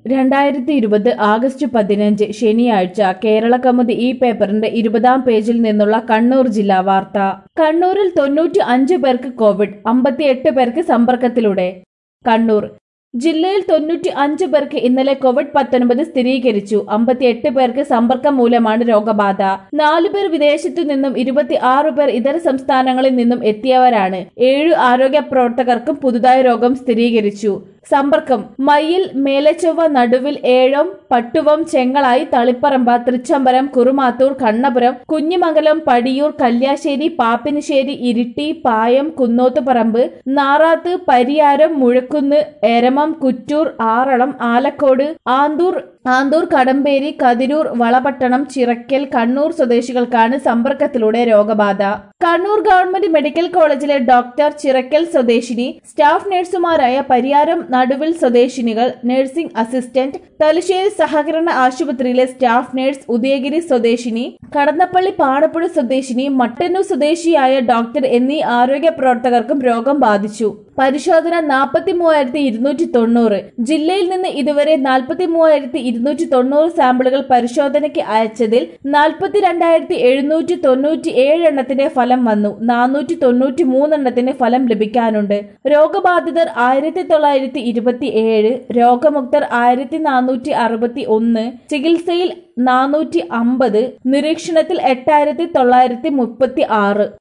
രണ്ടായിരത്തി ഇരുപത് ആഗസ്റ്റ് പതിനഞ്ച് ശനിയാഴ്ച കേരള കൗമുദി ഈ പേപ്പറിന്റെ ഇരുപതാം പേജിൽ നിന്നുള്ള കണ്ണൂർ ജില്ലാ വാർത്ത കണ്ണൂരിൽ തൊണ്ണൂറ്റി അഞ്ച് പേർക്ക് കോവിഡ് അമ്പത്തിയെട്ട് പേർക്ക് സമ്പർക്കത്തിലൂടെ കണ്ണൂർ ജില്ലയിൽ തൊണ്ണൂറ്റി അഞ്ച് പേർക്ക് ഇന്നലെ കോവിഡ് പത്തൊൻപത് സ്ഥിരീകരിച്ചു അമ്പത്തിയെട്ട് പേർക്ക് സമ്പർക്കം മൂലമാണ് രോഗബാധ നാലു പേർ വിദേശത്തു നിന്നും ഇരുപത്തി ആറ് പേർ ഇതര സംസ്ഥാനങ്ങളിൽ നിന്നും എത്തിയവരാണ് ഏഴ് ആരോഗ്യ പ്രവർത്തകർക്കും പുതുതായി രോഗം സ്ഥിരീകരിച്ചു സമ്പർക്കം മയ്യിൽ മേലച്ചൊവ്വ നടുവിൽ ഏഴം പട്ടുവം ചെങ്ങളായി തളിപ്പറമ്പ തൃച്ചംബരം കുറുമാത്തൂർ കണ്ണപുരം കുഞ്ഞിമംഗലം പടിയൂർ കല്യാശ്ശേരി പാപ്പിനിശ്ശേരി ഇരിട്ടി പായം കുന്നോത്തുപറമ്പ് നാറാത്ത് പരിയാരം മുഴക്കുന്ന് എരമം കുറ്റൂർ ആറളം ആലക്കോട് ആന്തൂർ ആന്തൂർ കടമ്പേരി കതിരൂർ വളപട്ടണം ചിറക്കൽ കണ്ണൂർ സ്വദേശികൾക്കാണ് സമ്പർക്കത്തിലൂടെ രോഗബാധ കണ്ണൂർ ഗവൺമെന്റ് മെഡിക്കൽ കോളേജിലെ ഡോക്ടർ ചിറക്കൽ സ്വദേശിനി സ്റ്റാഫ് നഴ്സുമാരായ പരിയാരം നടുവിൽ സ്വദേശിനികൾ നഴ്സിംഗ് അസിസ്റ്റന്റ് തലശ്ശേരി സഹകരണ ആശുപത്രിയിലെ സ്റ്റാഫ് നഴ്സ് ഉദയഗിരി സ്വദേശിനി കടന്നപ്പള്ളി പാണപ്പുഴ സ്വദേശിനി മട്ടന്നൂർ സ്വദേശിയായ ഡോക്ടർ എന്നീ ആരോഗ്യ പ്രവർത്തകർക്കും രോഗം ബാധിച്ചു പരിശോധന നാൽപ്പത്തി മൂവായിരത്തി ഇരുന്നൂറ്റി തൊണ്ണൂറ് ജില്ലയിൽ നിന്ന് ഇതുവരെ നാൽപ്പത്തി മൂവായിരത്തി ഇരുന്നൂറ്റി തൊണ്ണൂറ് സാമ്പിളുകൾ പരിശോധനയ്ക്ക് അയച്ചതിൽ നാൽപ്പത്തി രണ്ടായിരത്തി എഴുന്നൂറ്റി തൊണ്ണൂറ്റി ഏഴ് എണ്ണത്തിന്റെ ഫലം വന്നു നാനൂറ്റി തൊണ്ണൂറ്റി മൂന്നെണ്ണത്തിന് ഫലം ലഭിക്കാനുണ്ട് രോഗബാധിതർ ആയിരത്തി തൊള്ളായിരത്തി ഇരുപത്തി ഏഴ് രോഗമുക്തർ ആയിരത്തി നാനൂറ്റി അറുപത്തി ഒന്ന് ചികിത്സയിൽ നാനൂറ്റി അമ്പത് നിരീക്ഷണത്തിൽ എട്ടായിരത്തി തൊള്ളായിരത്തി മുപ്പത്തി ആറ്